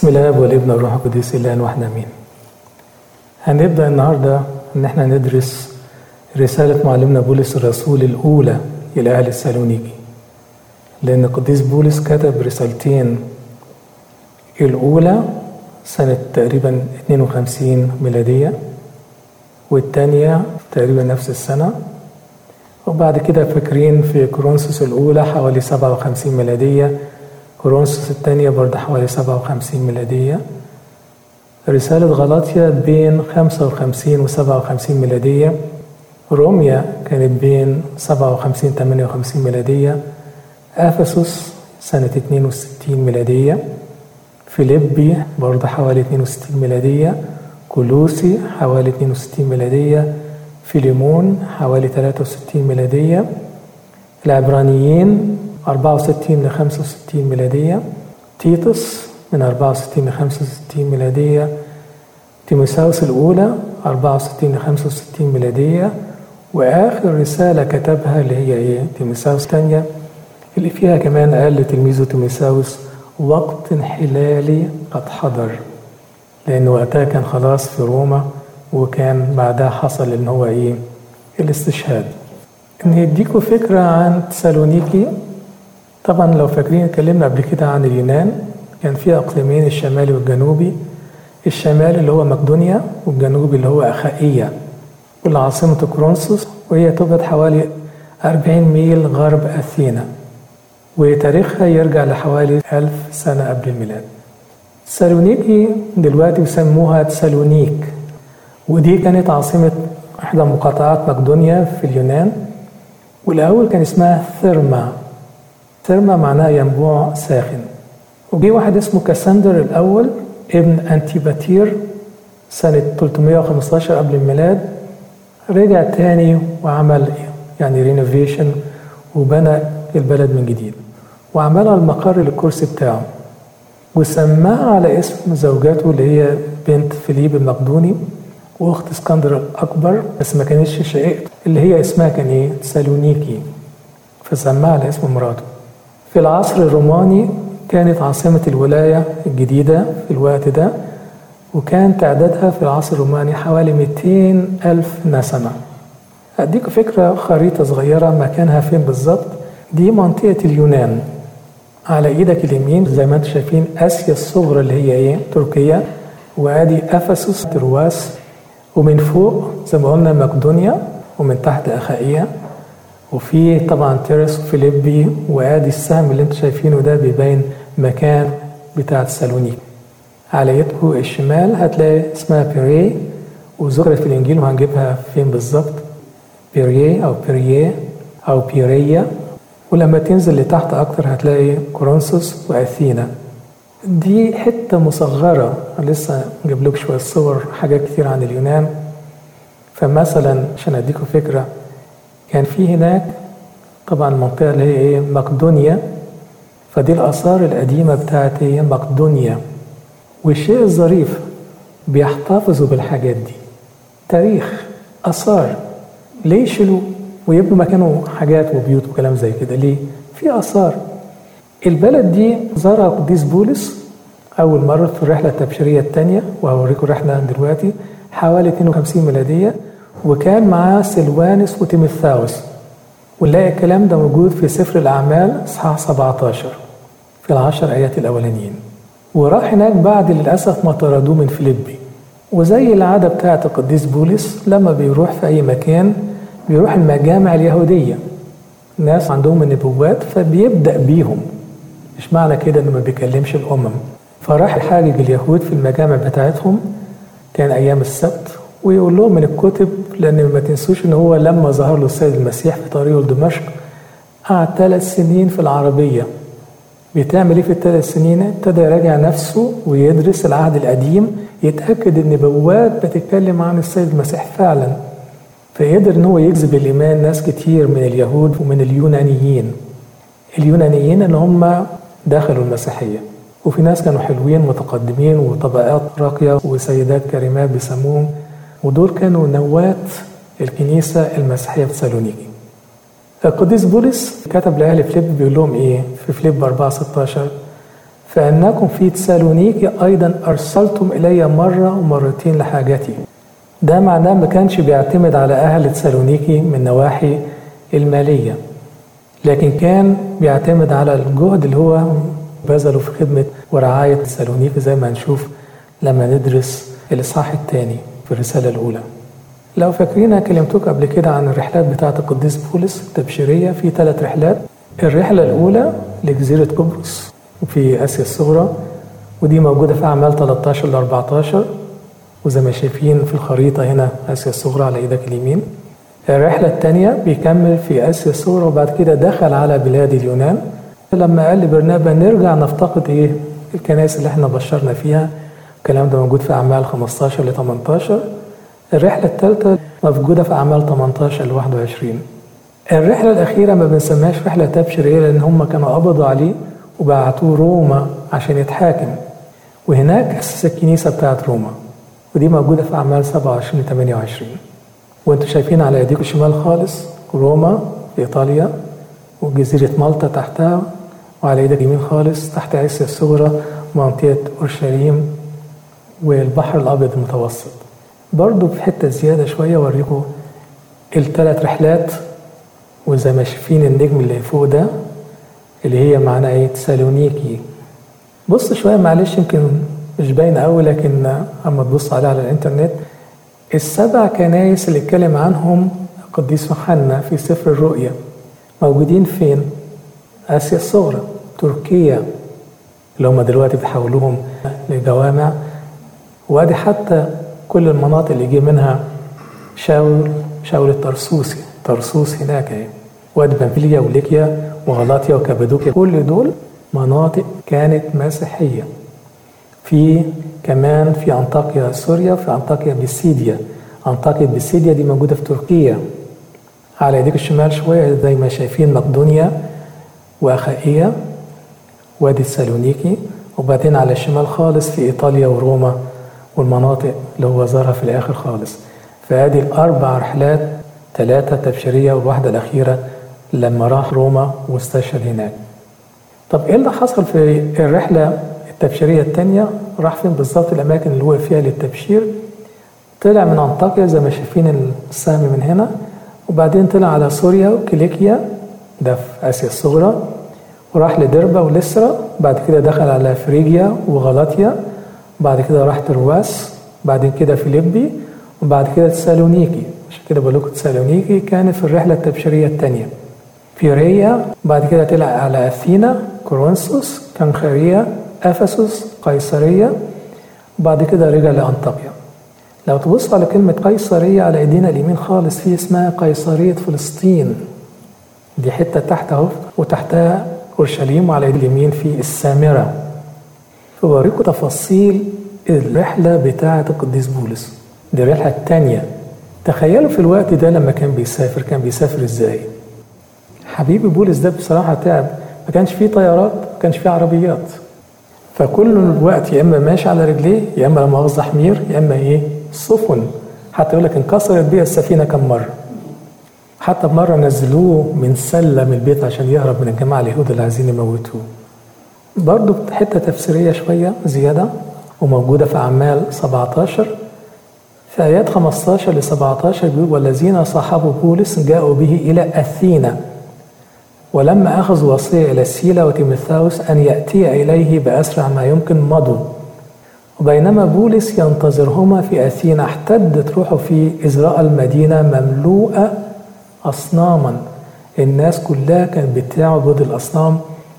بسم الله والابن والروح القدس الان واحنا امين هنبدا النهارده ان احنا ندرس رساله معلمنا بولس الرسول الاولى الى اهل السالونيكي لان القديس بولس كتب رسالتين الاولى سنه تقريبا 52 ميلاديه والثانيه تقريبا نفس السنه وبعد كده فاكرين في كورنثوس الاولى حوالي 57 ميلاديه كورنثوس الثانية برضه حوالي 57 ميلادية رسالة غلاطيا بين 55 و 57 ميلادية روميا كانت بين 57 58 ميلادية أفسس سنة 62 ميلادية فيليبي برضه حوالي 62 ميلادية كولوسي حوالي 62 ميلادية فيليمون حوالي 63 ميلادية العبرانيين 64 ل 65 ميلادية تيتوس من 64 ل 65 ميلادية تيموساوس الأولى 64 ل 65 ميلادية وآخر رسالة كتبها اللي هي إيه؟ تيموساوس الثانية اللي فيها كمان قال لتلميذه تيموساوس وقت انحلالي قد حضر لأن وقتها كان خلاص في روما وكان بعدها حصل إن هو إيه؟ الاستشهاد. إن يديكوا فكرة عن تسالونيكي طبعا لو فاكرين اتكلمنا قبل كده عن اليونان كان فيها اقليمين الشمالي والجنوبي الشمالي اللي هو مقدونيا والجنوبي اللي هو اخائيه والعاصمه كرونسوس وهي توجد حوالي 40 ميل غرب اثينا وتاريخها يرجع لحوالي ألف سنة قبل الميلاد سالونيكي دلوقتي بيسموها تسالونيك ودي كانت عاصمة إحدى مقاطعات مقدونيا في اليونان والأول كان اسمها ثيرما ثيرما معناها ينبوع ساخن وجي واحد اسمه كاسندر الأول ابن أنتيباتير سنة 315 قبل الميلاد رجع تاني وعمل يعني رينوفيشن وبنى البلد من جديد وعملها المقر للكرسي بتاعه وسماها على اسم زوجته اللي هي بنت فيليب المقدوني واخت اسكندر الاكبر بس ما كانتش شقيقته اللي هي اسمها كان ايه سالونيكي فسماها على اسم مراته في العصر الروماني كانت عاصمة الولاية الجديدة في الوقت ده وكان تعدادها في العصر الروماني حوالي 200 ألف نسمة أديكم فكرة خريطة صغيرة مكانها فين بالظبط دي منطقة اليونان على ايدك اليمين زي ما انتم شايفين اسيا الصغرى اللي هي ايه تركيا وادي افسس ترواس ومن فوق زي ما قلنا مقدونيا ومن تحت اخائيه وفي طبعا تيرس وفيليبي وادي السهم اللي انتم شايفينه ده بيبين مكان بتاع سالونيك على يدكم الشمال هتلاقي اسمها بيري وذكرت في الانجيل وهنجيبها فين بالظبط بيريه او بيريه او بيريا ولما تنزل لتحت اكتر هتلاقي كورنثوس واثينا دي حته مصغره لسه نجيب لكم شويه صور حاجات كتير عن اليونان فمثلا عشان اديكم فكره كان في هناك طبعا المنطقة اللي هي ايه مقدونيا فدي الآثار القديمة بتاعت ايه مقدونيا والشيء الظريف بيحتفظوا بالحاجات دي تاريخ آثار ليه يشيلوا ويبنوا مكانه حاجات وبيوت وكلام زي كده ليه؟ في آثار البلد دي زارها القديس بولس أول مرة في الرحلة التبشيرية الثانية وهوريكم الرحلة دلوقتي حوالي 52 ميلادية وكان معاه سلوانس وتيموثاوس ونلاقي الكلام ده موجود في سفر الأعمال إصحاح 17 في العشر آيات الأولانيين وراح هناك بعد للأسف ما طردوه من فيليبي وزي العادة بتاعة القديس بولس لما بيروح في أي مكان بيروح المجامع اليهودية ناس عندهم النبوات فبيبدأ بيهم مش معنى كده إنه ما بيكلمش الأمم فراح يحاجج اليهود في المجامع بتاعتهم كان أيام السبت ويقول لهم من الكتب لان ما تنسوش ان هو لما ظهر له السيد المسيح في طريقه لدمشق قعد ثلاث سنين في العربيه بتعمل ايه في الثلاث سنين؟ ابتدى يراجع نفسه ويدرس العهد القديم يتاكد ان نبوات بتتكلم عن السيد المسيح فعلا فيقدر ان هو يجذب الايمان ناس كتير من اليهود ومن اليونانيين اليونانيين اللي هم دخلوا المسيحيه وفي ناس كانوا حلوين متقدمين وطبقات راقيه وسيدات كريمات بيسموهم ودول كانوا نواة الكنيسة المسيحية في سالونيكي القديس بولس كتب لأهل فيليب بيقول لهم إيه في فيليب 4 16 فإنكم في تسالونيكي أيضا أرسلتم إلي مرة ومرتين لحاجتي ده معناه ما كانش بيعتمد على أهل تسالونيكي من نواحي المالية لكن كان بيعتمد على الجهد اللي هو بذله في خدمة ورعاية تسالونيكي زي ما هنشوف لما ندرس الإصحاح الثاني في الرسالة الأولى لو فاكرين كلمتكم قبل كده عن الرحلات بتاعة القديس بولس التبشيرية في ثلاث رحلات الرحلة الأولى لجزيرة قبرص في آسيا الصغرى ودي موجودة في أعمال 13 ل 14 وزي ما شايفين في الخريطة هنا آسيا الصغرى على إيدك اليمين الرحلة الثانية بيكمل في آسيا الصغرى وبعد كده دخل على بلاد اليونان لما قال لبرنابا نرجع نفتقد إيه الكنائس اللي احنا بشرنا فيها الكلام ده موجود في أعمال 15 ل 18 الرحلة الثالثة موجودة في أعمال 18 ل 21 الرحلة الأخيرة ما بنسميهاش رحلة تبشيرية لأن هم كانوا قبضوا عليه وبعتوه روما عشان يتحاكم وهناك أسس الكنيسة بتاعت روما ودي موجودة في أعمال 27 ل 28 وانتوا شايفين على ايديكم الشمال خالص روما في إيطاليا وجزيرة مالطا تحتها وعلى ايدك اليمين خالص تحت آسيا الصغرى منطقة أورشليم والبحر الأبيض المتوسط برضو في حتة زيادة شوية أوريكم الثلاث رحلات وزي ما شايفين النجم اللي فوق ده اللي هي معناها ايه تسالونيكي بص شوية معلش يمكن مش باينة أوي لكن أما تبص عليها على الإنترنت السبع كنايس اللي اتكلم عنهم القديس يوحنا في سفر الرؤيا موجودين فين؟ آسيا الصغرى تركيا اللي هم دلوقتي بيحولوهم لجوامع وادي حتى كل المناطق اللي جه منها شاول شاول الطرسوسي طرسوس هناك اهي وادي بنفيليا وليكيا وغلاطيا وكابادوكيا كل دول مناطق كانت مسيحيه في كمان في انطاكيا سوريا في انطاكيا بيسيديا انطاكيا بيسيديا دي موجوده في تركيا على يديك الشمال شويه زي ما شايفين مقدونيا واخائيا وادي سالونيكي وبعدين على الشمال خالص في ايطاليا وروما والمناطق اللي هو زارها في الاخر خالص فادي الاربع رحلات ثلاثه تبشيريه والواحده الاخيره لما راح روما واستشهد هناك طب ايه اللي حصل في الرحله التبشيريه الثانيه راح فين بالظبط الاماكن اللي وقف فيها للتبشير طلع من انطاكيا زي ما شايفين السهم من هنا وبعدين طلع على سوريا وكيليكيا ده في اسيا الصغرى وراح لدربا ولسرا بعد كده دخل على فريجيا وغلاطيا بعد كده راح ترواس بعد كده فيليبي وبعد كده تسالونيكي عشان كده بقول لكم تسالونيكي كانت في الرحله التبشيريه الثانيه فيوريا بعد كده طلع على اثينا كورنثوس كنخريا افسس قيصريه وبعد كده رجع لانطاكيا لو تبص على كلمة قيصرية على ايدينا اليمين خالص في اسمها قيصرية فلسطين دي حتة تحت اهو وتحتها اورشليم وعلى ايدي اليمين في السامرة فوريكم تفاصيل الرحلة بتاعة القديس بولس دي الرحلة الثانية تخيلوا في الوقت ده لما كان بيسافر كان بيسافر ازاي حبيبي بولس ده بصراحة تعب ما كانش فيه طيارات ما كانش فيه عربيات فكل الوقت يا اما ماشي على رجليه يا اما لما مؤاخذة حمير يا اما ايه سفن حتى يقول لك انكسرت بيها السفينة كم مرة حتى مرة نزلوه من سلة من البيت عشان يهرب من الجماعة اليهود اللي عايزين يموتوه برضو حتة تفسيرية شوية زيادة وموجودة في أعمال 17 في آيات 15 ل 17 بيقول والذين صاحبوا بولس جاءوا به إلى أثينا ولما أخذوا وصية إلى سيلا وتيموثاوس أن يأتي إليه بأسرع ما يمكن مضوا وبينما بولس ينتظرهما في أثينا احتدت روحه في إزراء المدينة مملوءة أصناما الناس كلها كانت بتعبد الأصنام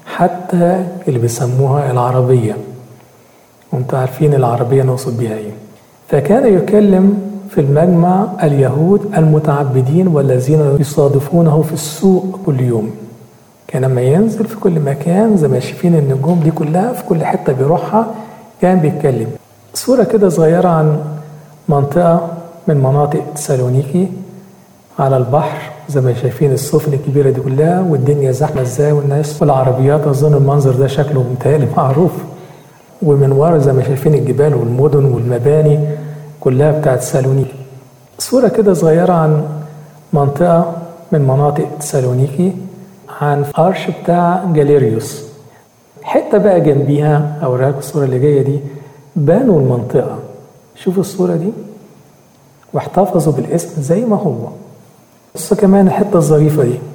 حتى اللي بيسموها العربية وانتم عارفين العربية نقصد بها ايه فكان يكلم في المجمع اليهود المتعبدين والذين يصادفونه في السوق كل يوم كان لما ينزل في كل مكان زي ما شايفين النجوم دي كلها في كل حتة بيروحها كان بيتكلم صورة كده صغيرة عن منطقة من مناطق تسالونيكي على البحر زي ما شايفين السفن الكبيرة دي كلها والدنيا زحمة ازاي والناس والعربيات أظن المنظر ده شكله متهيألي معروف ومن ورا زي ما شايفين الجبال والمدن والمباني كلها بتاعت سالونيكي صورة كده صغيرة عن منطقة من مناطق سالونيكي عن قرش بتاع جاليريوس حتة بقى جنبيها أوريها الصورة اللي جاية دي بنوا المنطقة شوفوا الصورة دي واحتفظوا بالاسم زي ما هو بص كمان الحتة الظريفة دي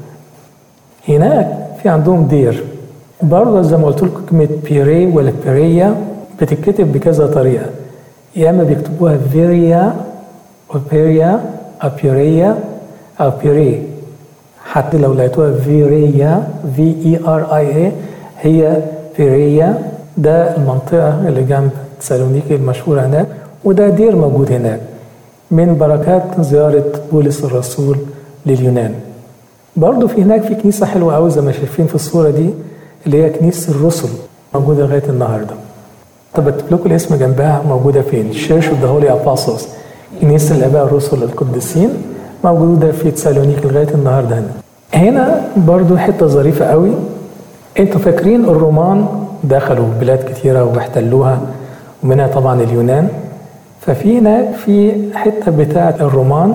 هناك في عندهم دير برضه زي ما قلت لكم كلمة بيري ولا بيريا بتتكتب بكذا طريقة يا إما بيكتبوها فيريا أو بيريا أو بيريا أو بيري حتى لو لقيتوها فيريا في اي ار اي اي هي فيريا ده المنطقة اللي جنب تسالونيكي المشهورة هناك وده دير موجود هناك من بركات زيارة بولس الرسول لليونان برضه في هناك في كنيسة حلوة قوي زي ما شايفين في الصورة دي اللي هي كنيسة الرسل موجودة لغاية النهاردة طب اكتب لكم الاسم جنبها موجودة فين؟ Church of the Holy Apostles كنيسة الآباء الرسل القديسين موجودة في تسالونيك لغاية النهاردة هنا هنا برضو حتة ظريفة قوي انتوا فاكرين الرومان دخلوا بلاد كتيرة واحتلوها ومنها طبعا اليونان ففي هناك في حتة بتاعة الرومان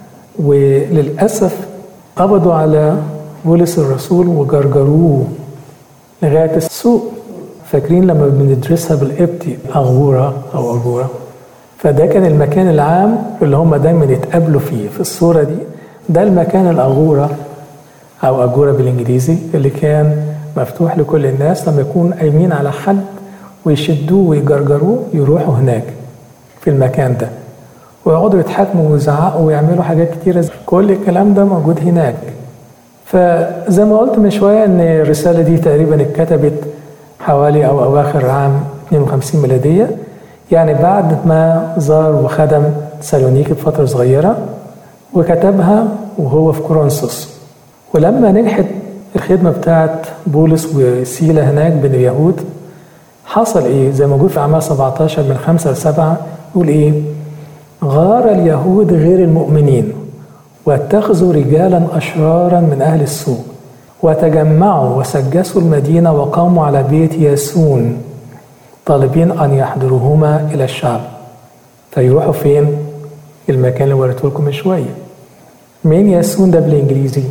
وللأسف قبضوا على بولس الرسول وجرجروه لغاية السوق فاكرين لما بندرسها بالقبطي أغورة أو أغورة فده كان المكان العام اللي هم دايما يتقابلوا فيه في الصورة دي ده المكان الأغورة أو أجورة بالإنجليزي اللي كان مفتوح لكل الناس لما يكون قايمين على حد ويشدوه ويجرجروه يروحوا هناك في المكان ده ويقعدوا يتحاكموا ويزعقوا ويعملوا حاجات كتيرة كل الكلام ده موجود هناك فزي ما قلت من شوية إن الرسالة دي تقريبا اتكتبت حوالي أو أواخر عام 52 ميلادية يعني بعد ما زار وخدم سالونيكي بفترة صغيرة وكتبها وهو في كورنثوس ولما نجحت الخدمة بتاعت بولس وسيلة هناك بين اليهود حصل ايه زي ما موجود في اعمال 17 من 5 ل 7 يقول ايه غار اليهود غير المؤمنين واتخذوا رجالا اشرارا من اهل السوق وتجمعوا وسجسوا المدينه وقاموا على بيت ياسون طالبين ان يحضروهما الى الشعب فيروحوا فين المكان اللي وريته لكم من شويه مين ياسون ده بالانجليزي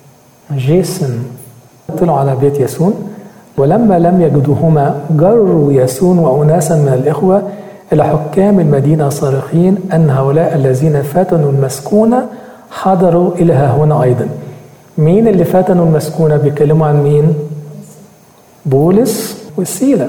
جيسون طلعوا على بيت ياسون ولما لم يجدوهما جروا ياسون وأناسا من الإخوة إلى حكام المدينة صارخين أن هؤلاء الذين فتنوا المسكونة حضروا إلى هنا أيضا مين اللي فتنوا المسكونة بيتكلموا عن مين بولس والسيلة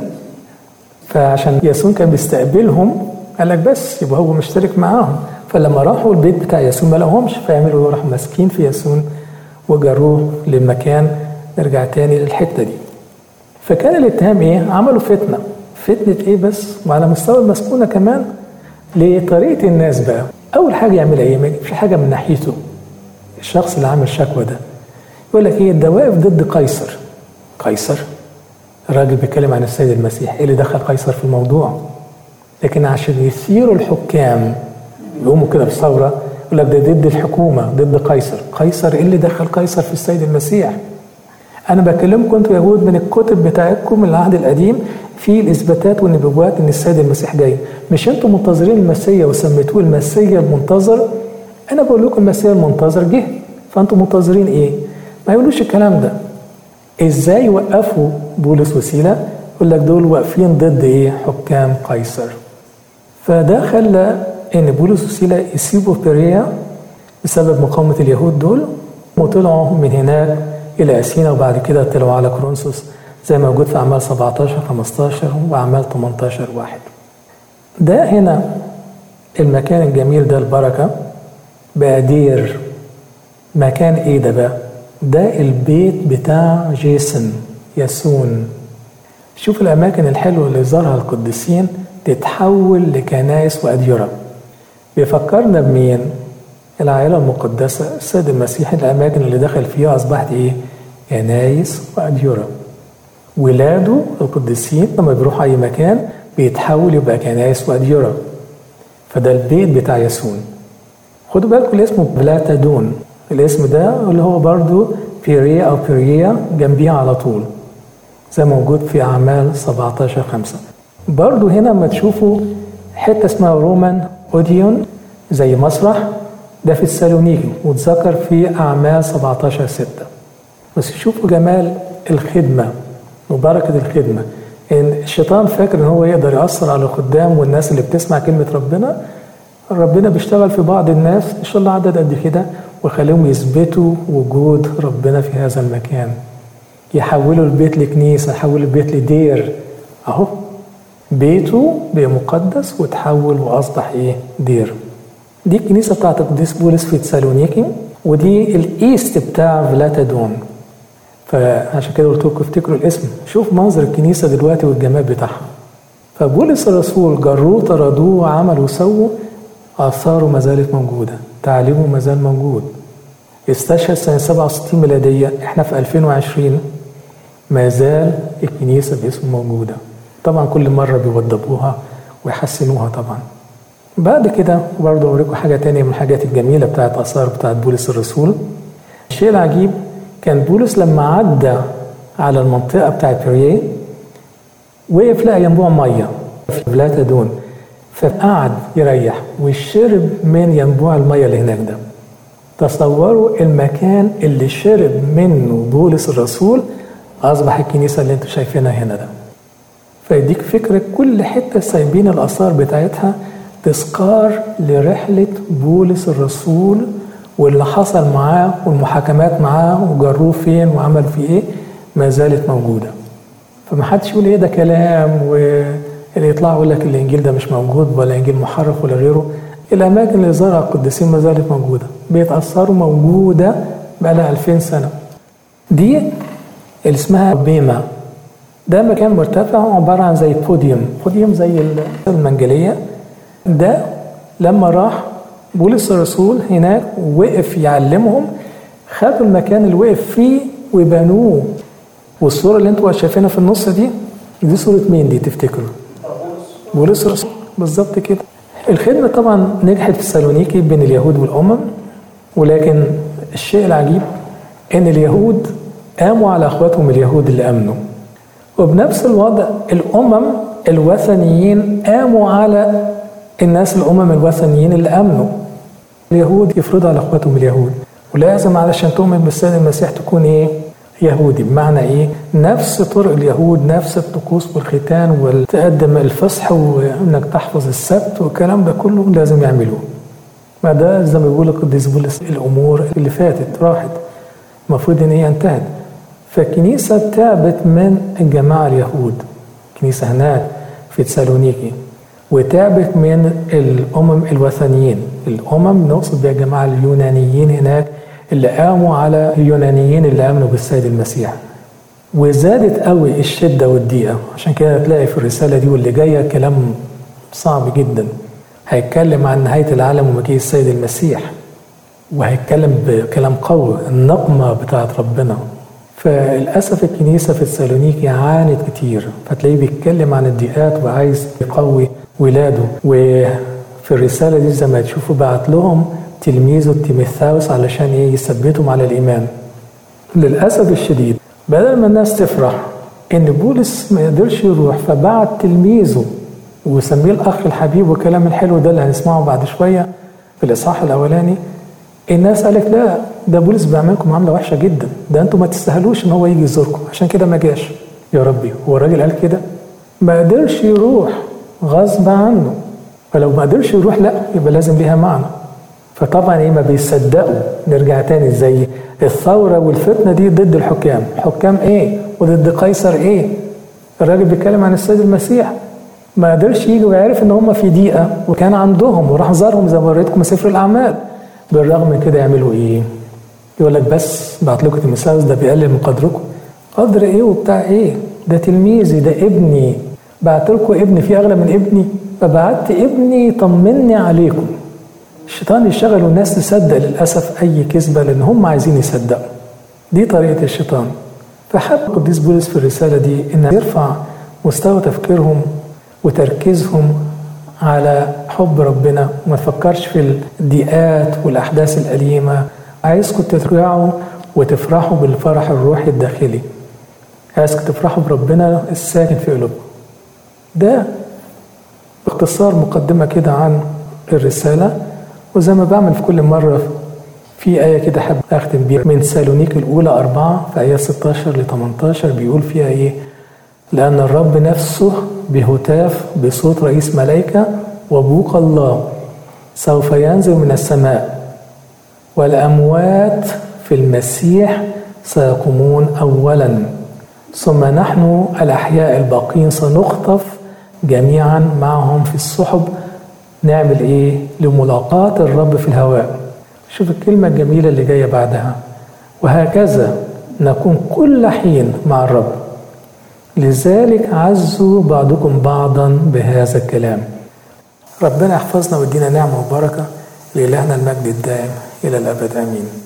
فعشان ياسون كان بيستقبلهم قال لك بس يبقى هو مشترك معاهم فلما راحوا البيت بتاع ياسون ما لقوهمش فيعملوا راحوا ماسكين في ياسون وجروه للمكان نرجع تاني للحته دي فكان الاتهام ايه؟ عملوا فتنه فتنه ايه بس؟ وعلى مستوى المسكونه كمان لطريقه الناس بقى اول حاجه يعملها ايه؟ ما يجيبش حاجه من ناحيته الشخص اللي عامل شكوى ده يقول لك ايه ده واقف ضد قيصر قيصر الراجل بيتكلم عن السيد المسيح ايه اللي دخل قيصر في الموضوع لكن عشان يثيروا الحكام يقوموا كده بثوره يقول لك ده ضد الحكومه ضد قيصر قيصر ايه اللي دخل قيصر في السيد المسيح انا بكلمكم انتوا يهود من الكتب بتاعتكم من العهد القديم في الاثباتات والنبوات ان السيد المسيح جاي مش انتوا منتظرين المسيا وسميتوه المسيا المنتظر انا بقول لكم المسيا المنتظر جه فانتوا منتظرين ايه ما يقولوش الكلام ده ازاي وقفوا بولس وسيله يقول لك دول واقفين ضد ايه حكام قيصر فده خلى ان بولس وسيله يسيبوا بيريا بسبب مقاومه اليهود دول وطلعوا من هناك الى اثينا وبعد كده طلعوا على كورنثوس زي ما موجود في اعمال 17 15 واعمال 18 واحد ده هنا المكان الجميل ده البركه بقى دير مكان ايه ده بقى ده البيت بتاع جيسون ياسون شوف الاماكن الحلوه اللي زارها القديسين تتحول لكنائس واديره بيفكرنا بمين العائله المقدسه السيد المسيح الاماكن اللي دخل فيها اصبحت ايه كنايس واديره ولاده القديسين لما بيروحوا اي مكان بيتحول يبقى كنايس واديره فده البيت بتاع ياسون خدوا بالكم اسمه بلاتادون الاسم ده اللي هو برضو بيريا او بيريا جنبيها على طول زي موجود في اعمال 17 5 برضو هنا لما تشوفوا حته اسمها رومان اوديون زي مسرح ده في السالونيكي واتذكر في اعمال 17 6 بس شوفوا جمال الخدمه وبركة الخدمة إن الشيطان فاكر إن هو يقدر يأثر على الخدام والناس اللي بتسمع كلمة ربنا ربنا بيشتغل في بعض الناس إن شاء الله عدد قد كده ويخليهم يثبتوا وجود ربنا في هذا المكان يحولوا البيت لكنيسة يحولوا البيت لدير أهو بيته بقى مقدس وتحول وأصبح إيه دير دي الكنيسة بتاعت القديس بولس في تسالونيكي ودي الإيست بتاع فلاتادون فعشان كده قلت لكم افتكروا الاسم شوف منظر الكنيسة دلوقتي والجمال بتاعها فبولس الرسول جروه طردوه عملوا وسووا آثاره ما زالت موجودة تعليمه ما زال موجود استشهد سنة 67 ميلادية احنا في 2020 ما زال الكنيسة باسمه موجودة طبعا كل مرة بيوضبوها ويحسنوها طبعا بعد كده برضه أوريكم حاجة تانية من الحاجات الجميلة بتاعت آثار بتاعت بولس الرسول الشيء العجيب كان بولس لما عدى على المنطقة بتاعت بريه وقف لقى ينبوع مية في بلاتادون فقعد يريح وشرب من ينبوع المية اللي هناك ده تصوروا المكان اللي شرب منه بولس الرسول أصبح الكنيسة اللي انتم شايفينها هنا ده فيديك فكرة كل حتة سايبين الآثار بتاعتها تذكار لرحلة بولس الرسول واللي حصل معاه والمحاكمات معاه وجروه فين وعمل فيه ايه ما زالت موجوده فما حدش يقول ايه ده كلام واللي يطلع يقول لك الانجيل ده مش موجود ولا انجيل محرف ولا غيره الاماكن اللي زارها القديسين ما زالت موجوده بيتاثروا موجوده بقى لها 2000 سنه دي اللي اسمها بيما ده مكان مرتفع عباره عن زي بوديوم بوديوم زي المنجليه ده لما راح بولس الرسول هناك وقف يعلمهم خدوا المكان اللي وقف فيه وبنوه والصورة اللي انتوا شايفينها في النص دي دي صورة مين دي تفتكروا؟ بولس الرسول بالظبط كده الخدمة طبعا نجحت في سالونيكي بين اليهود والأمم ولكن الشيء العجيب ان اليهود قاموا على اخواتهم اليهود اللي امنوا وبنفس الوضع الامم الوثنيين قاموا على الناس الامم الوثنيين اللي امنوا اليهود يفرضوا على اخواتهم اليهود ولازم علشان تؤمن بالسيد المسيح تكون ايه؟ يهودي بمعنى ايه؟ نفس طرق اليهود نفس الطقوس والختان وتقدم الفصح وانك تحفظ السبت والكلام ده كله لازم يعملوه. ما ده زي ما بيقول القديس بولس الامور اللي فاتت راحت المفروض ان هي انتهت. فالكنيسه تعبت من الجماعه اليهود. كنيسه هناك في تسالونيكي وتعبت من الامم الوثنيين الامم نقصد بها الجماعه اليونانيين هناك اللي قاموا على اليونانيين اللي امنوا بالسيد المسيح وزادت قوي الشده والضيقه عشان كده تلاقي في الرساله دي واللي جايه كلام صعب جدا هيتكلم عن نهايه العالم ومجيء السيد المسيح وهيتكلم بكلام قوي النقمه بتاعت ربنا فللاسف الكنيسه في تسالونيكي عانت كتير فتلاقيه بيتكلم عن الضيقات وعايز يقوي ولاده وفي الرساله دي زي ما تشوفوا بعت لهم تلميذه تيموثاوس علشان ايه يثبتهم على الايمان للاسف الشديد بدل ما الناس تفرح ان بولس ما يقدرش يروح فبعت تلميذه وسميه الاخ الحبيب والكلام الحلو ده اللي هنسمعه بعد شويه في الاصحاح الاولاني الناس قالت لا ده بولس بيعملكم معامله وحشه جدا ده انتوا ما تستاهلوش ان هو يجي يزوركم عشان كده ما جاش يا ربي هو الراجل قال كده ما قدرش يروح غصب عنه فلو ما قدرش يروح لا يبقى لازم ليها معنى فطبعا ايه ما بيصدقوا نرجع تاني زي الثوره والفتنه دي ضد الحكام حكام ايه وضد قيصر ايه الراجل بيتكلم عن السيد المسيح ما قدرش يجي ويعرف ان هم في ضيقه وكان عندهم وراح زارهم زي ما وريتكم سفر الاعمال بالرغم من كده يعملوا ايه يقول لك بس بعت لكم تيموثاوس ده بيقلل من قدركم قدر ايه وبتاع ايه ده تلميذي ده ابني بعت لكم ابني في اغلى من ابني فبعت ابني يطمني عليكم الشيطان يشغل والناس تصدق للاسف اي كذبه لان هم عايزين يصدقوا دي طريقه الشيطان فحب القديس بولس في الرساله دي ان يرفع مستوى تفكيرهم وتركيزهم على حب ربنا وما تفكرش في الضيقات والاحداث الاليمه عايزكم ترجعوا وتفرحوا بالفرح الروحي الداخلي عايزكم تفرحوا بربنا الساكن في قلوبكم ده باختصار مقدمة كده عن الرسالة وزي ما بعمل في كل مرة في آية كده حابب أختم بيها من سالونيك الأولى أربعة في آيات 16 ل 18 بيقول فيها إيه لأن الرب نفسه بهتاف بصوت رئيس ملائكة وبوق الله سوف ينزل من السماء والأموات في المسيح سيقومون أولا ثم نحن الأحياء الباقين سنخطف جميعا معهم في السحب نعمل إيه لملاقاة الرب في الهواء شوف الكلمة الجميلة اللي جاية بعدها وهكذا نكون كل حين مع الرب لذلك عزوا بعضكم بعضا بهذا الكلام ربنا يحفظنا ويدينا نعمة وبركة لإلهنا المجد الدائم إلى الأبد آمين